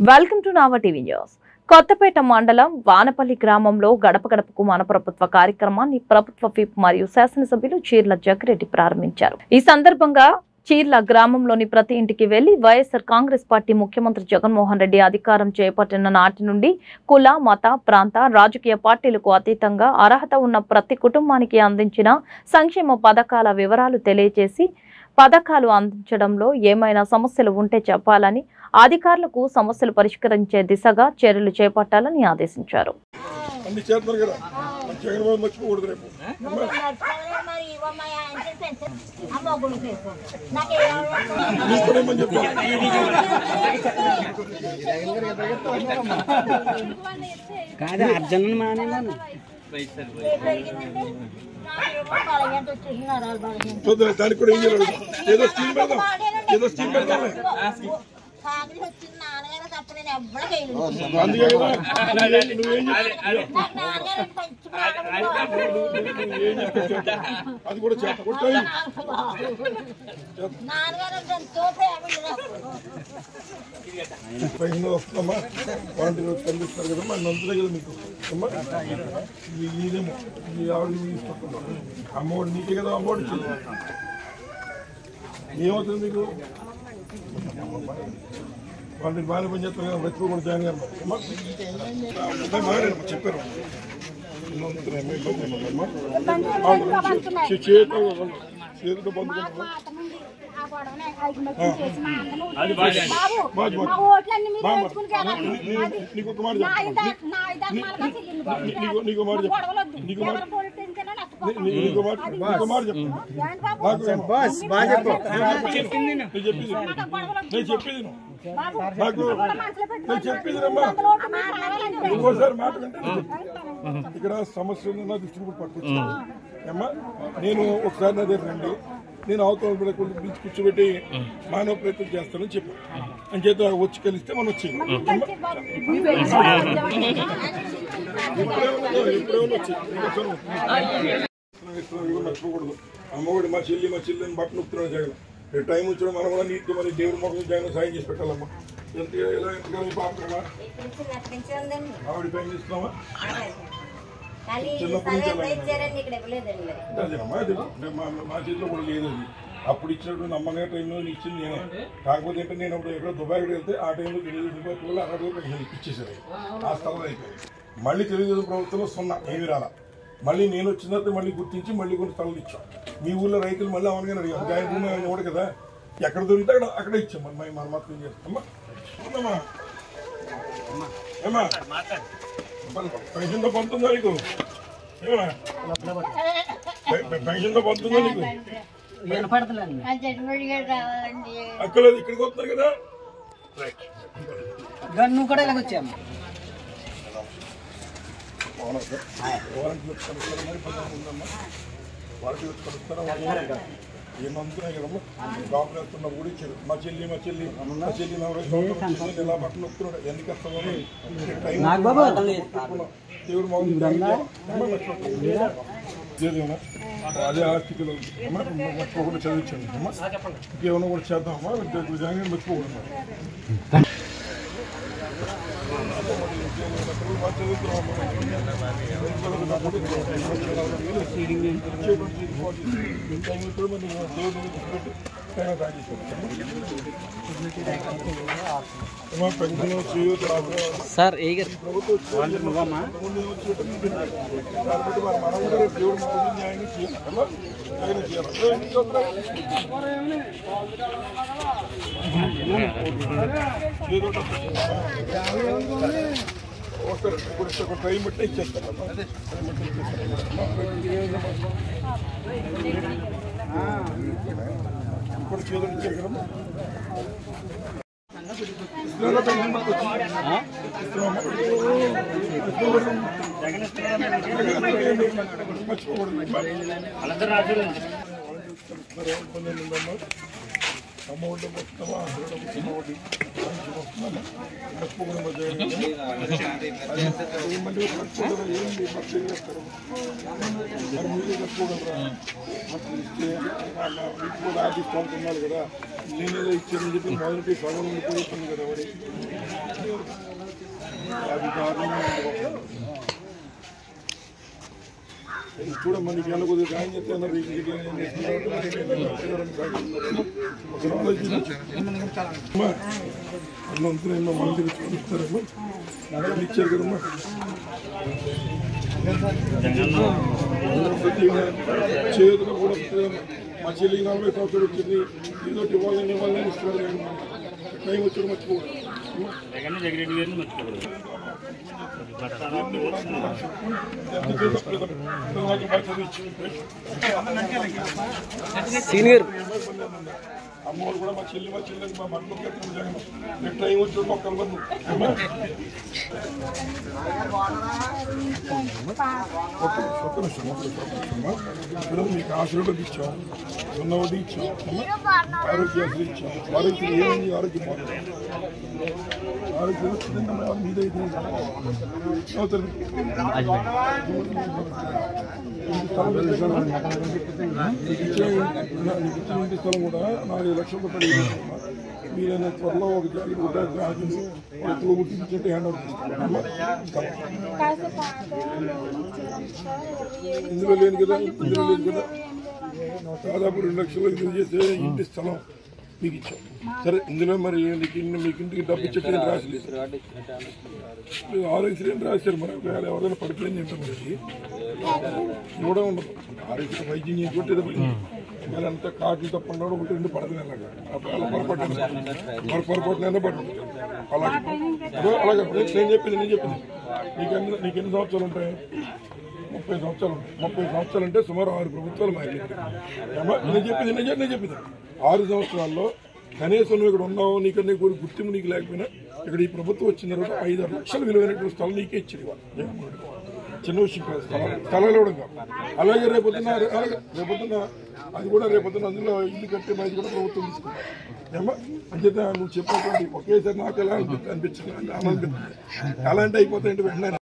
Welcome to Nava TV news Kothapeta మండలం వానపల్లి గ్రామంలో గడప గడపకు మన ప్రభుత్వ కార్యక్రమాన్ని ప్రభుత్వ విప్ మరియు శాసనసభ్యులు చీర్ల జగ్గిరెడ్డి ప్రారంభించారు ఈ సందర్భంగా చీర్ల గ్రామంలోని ప్రతి ఇంటికి వెళ్లి వైఎస్ఆర్ కాంగ్రెస్ పార్టీ ముఖ్యమంత్రి జగన్మోహన్ రెడ్డి అధికారం చేపట్టిన నాటి నుండి కుల మత ప్రాంత రాజకీయ పార్టీలకు అతీతంగా అర్హత ఉన్న ప్రతి కుటుంబానికి అందించిన సంక్షేమ పథకాల వివరాలు తెలియజేసి పథకాలు అందించడంలో ఏమైనా సమస్యలు ఉంటే చెప్పాలని అధికారులకు సమస్యలు పరిష్కరించే దిశగా చర్యలు చేపట్టాలని ఆదేశించారు అన్ని చేస్తున్నారు కదా మన జగన్మోహన్ మర్చిపోకూడదు రేపు నీకు కూడా ఏమని చెప్తాను కాదు అర్జున్ మానేమన్నా చూద్దాం దానికి కూడా ఏం చేయాలి ఏదో స్కీమ్ పెడదాం ఏదో స్కీమ్ పెడదాం అందుకే కదా నువ్వేం- నువ్వేం చెప్తావు నువ్వేం చెప్తావు చేద్దాం. అది కూడా చేత కొట్టాయి పైన వస్తామా వాటి రోజు కనిపిస్తారు కదా మన నందులే కదా మీకు అమ్మా ఇది ఇదేమో ఈ ఆవిడ తీసుకుంటున్నాం అమ్మఒడి నీకే కదా అమ్మఒడి ఇచ్చింది ఏమవుతుంది మీకు వాళ్ళు బాగానే పని చేస్తారు కదా వెతుకు కూడా జాయిన్ గారు అమ్మా అదే మాట్లాడమ్మా చెప్పారు నందుతున్నాయి, మీ ఇబ్బంది ఏమమ్మా? అవును, చే- చేతితో చేతితో బంధుకుంటున్నాం నీకు ఒక మాట నీకు నీకు మాట చెప్పు నీకు మాట నీ- నీకు మాట నీకు మాట చెప్పు నాకు బాస్ బాగా చెప్పు నేను చెప్పింది నేను చెప్పింది నువ్వు. నాకు నేను చెప్పింది రమ్మా ఇంకోసారి మాట వింటే నేను చెప్తాను. ఇక్కడ సమస్య ఉంది నా దృష్టికి కూడా పట్టుకొచ్చింది అమ్మా నేను ఒకసారి నా దగ్గర రండి నేను అవతల కూడా కొన్ని పిలిచి కూర్చోబెట్టి మానవ ప్రయత్నం చేస్తానని చెప్పాను అని చేత వచ్చి కలిస్తే మనం వచ్చేది ఎప్పుడేమో వచ్చి మర్చిపోకూడదు అమ్మఒడి మా చెల్లి మా చెల్లిని బట్టలు నొక్కుతున్నాడు జగన్ రేపు టైం వచ్చిన మనం కూడా నీట్గా మరి దేవుడి మొక్కలు జగన్ సాయం చేసి పెట్టాలమ్మా ఎంత ఎలా ఎంత మీ పాపమ్మా ఆవిడ పైన ఇస్తున్నామా అదేనమ్మా అది మా మా చేతిలో కూడా లేదు అది అప్పుడు ఇచ్చినటువంటి అమ్మగారి టైంలో నేను ఇచ్చింది నేనే కాకపోతే ఏంటంటే నేను అప్పుడు ఎక్కడో దుబాయ్కి వెళ్తే ఆ టైంలో తెలుగుదేశం పార్టీ వాళ్ళు అక్కడ పెన్షన్ ఇచ్చేసారు ఆ స్థలం అయిపోయింది మళ్ళీ తెలుగుదేశం ప్రభుత్వంలో సున్నా ఏమి రాలా మళ్ళీ నేను వచ్చిన తర్వాత మళ్ళీ గుర్తించి మళ్ళీ కొన్ని స్థలాలు ఇచ్చాం మీ ఊళ్ళో రైతులు మళ్ళీ అవనగానే అడిగారు జాయిన్ భూమి ఆయన ఇవ్వడు కదా ఎక్కడ దొరికితే అక్కడ అక్కడ ఇచ్చాం మరి మరి మన మాత్రం చేస్తామా ఉందమ్మా ఏమా పెన్షన్తో పంతుందా నీకు ఏమా పెన్షన్తో పంతుందా నీకు వినపడతలేదు అక్కలేదు ఇక్కడికి వస్తున్నారు కదా రైట్ నువ్వు కూడా ఇలాగ వచ్చాము వారంటీ వచ్చి కలుస్తారా మరి పదిహేను ఉందమ్మా వారంటీ వచ్చి కలుస్తారా ఏం అందుతున్నాయి కదమ్మా డాక్టర్ వేస్తున్నప్పుడు కూడా ఇచ్చారు మా చెల్లి మా చెల్లి మా చెల్లి నా వయసు సంవత్సరం వచ్చింది, ఇలా బట్టలు నొక్కుతున్నాడు ఎన్ని కష్టమని టైం పెట్టుకున్నాం. దేవుడు మామూలు దేవునా అదే ఆస్తికలు అమ్మా మర్చిపోకుండా చదివించండి అమ్మా ఇంకేమన్నా కూడా చేద్దామమ్మా విద్యార్థులు జాయిన్ మర్చిపోకూడదు సార్ ఏ గారు నువ్వమ్మా ఒక ట్రైన్ బట్టి ఇచ్చేస్తాను ఇప్పుడు చేతులు ఇచ్చారు కదమ్మా ఇస్తున్నారా పెన్షన్ పట్టుకొచ్చి? ఇస్తున్నామా? అమౌంట్ మొత్తమా అమౌంట్ మర్చిపోకుండా మళ్ళీ మర్చిపోవడం ఏంటి మర్చిపోతారు మరి మీరే కట్టుకోగలరా ఇస్తే మీకు కూడా ఆర్టిస్ట్ అనుకున్నారు కదా నేనేదో ఇచ్చానని చెప్పి మొదటి సగం ఉండిపోతుంది కదా మరి చూడమ్మా నీకు ఎలా కొద్దిగా గాయం చెప్తే అన్నారు రేపు నీకు ఏం చేస్తున్నారు? ఒకసారి ఆలోచించు. అమ్మా, అన్నంతా ఏమో మంది చూపిస్తారమ్మా నగలు ఇచ్చారు కదమ్మా చేతులు కూడా వస్తుందమ్మా. మా చెల్లికి నలభై సంవత్సరాలు వచ్చింది ఏదో ఒకటి ఇవ్వాలని ఇవ్వాలని ఇస్తున్నారు కానీ టైం వచ్చాడు మర్చిపోకూడదు జగరెడ్డి గారిని మర్చిపోకూడదు సీనియర్ అమ్మవారు కూడా మా చెల్లి మా చెల్లి మా మనలో రేపు టైం వచ్చి మొక్కలు పన్ను ఒక్క ఒక్క నిమిషం ఒక్క నిమిషం అమ్మా. ఇప్పుడు మీకు ఆశీర్వాదం ఇచ్చాం ఉన్న వడ్డీ ఇచ్చాం ఆరోగ్యాలు ఇచ్చాం ఆరోగ్యం ఏమైంది ఆరోగ్యం బాగుంది ఆరోగ్యం వచ్చిందమ్మా మీదైతే అవుతుంది నీకు ఇచ్చే నీకు ఇచ్చిన ఇంటి స్థలం కూడా నాలుగు లక్షల రూపాయలు ఇవ్వాలమ్మా. వీలైన త్వరలో ఒక జాగ్రత్త ఉంటుంది రాజుని ఎత్తులో గుర్తించుంటే హ్యాండ్ ఓవర్ చేస్తాను ఇందులో లేదు కదా ఇందులో లేదు కదా దాదాపు రెండు లక్షలు ఇది చేసే ఇంటి స్థలం మీకు ఇచ్చాం సరే ఇందులో మరి నీకు ఇన్ని- మీకు ఇంటికి డబ్బు ఇచ్చేట్టు రాసలేదు ఆరోగ్యశ్రీ అని రాశారు మరి ఒకవేళ ఎవరైనా పడిపోయింది అంటే మనకి కూడా ఉండదు ఆరోగ్య వైద్యం చేసుకుంటే ఇది పడింది ఒకవేళ అంతా కాట్లు తప్పకుండా ఒకటి రెండు పడుతుంది అలాగా ఒకవేళ పొరపాటు మరి పొరపాటునైనా పడుతుంది అలాగే అదో అలాగే నేను నేను చెప్పింది నేను చెప్పింది నీకు ఎన్ని నీకు ఎన్ని సంవత్సరాలు ఉంటాయి ముప్పై సంవత్సరాలు ఉంటాయి ముప్పై సంవత్సరాలు అంటే సుమారు ఆరు ప్రభుత్వాలు మారి నేను చెప్పింది నేను చెప్పింది నేను చెప్పింది ఆరు సంవత్సరాల్లో కనీసం నువ్వు ఇక్కడ ఉన్నావు నీకన్నా కూడా గుర్తింపు నీకు లేకపోయినా ఇక్కడ ఈ ప్రభుత్వం వచ్చిన తర్వాత ఐదు ఆరు లక్షలు విలువైనటువంటి స్థలం నీకే ఇచ్చింది ఇవాళ జగన్మోహన్ రెడ్డి. చిన్న విషయం కాదు స్థలం స్థలాలు ఇవ్వడం కాదు అలాగే రేపొద్దున అలాగే రేపొద్దున అది కూడా రేపొద్దున అందులో ఇల్లు కట్టే అది కూడా ప్రభుత్వం తీసుకుంటాం ఏమో అంచేత నువ్వు చెప్పినటువంటి ఒకేసారి నాకు ఎలా అనిపిస్తుంది అనిపించింది అంటే అనిపిస్తుంది అలాంటి అయిపోతాయంటే వెంటనే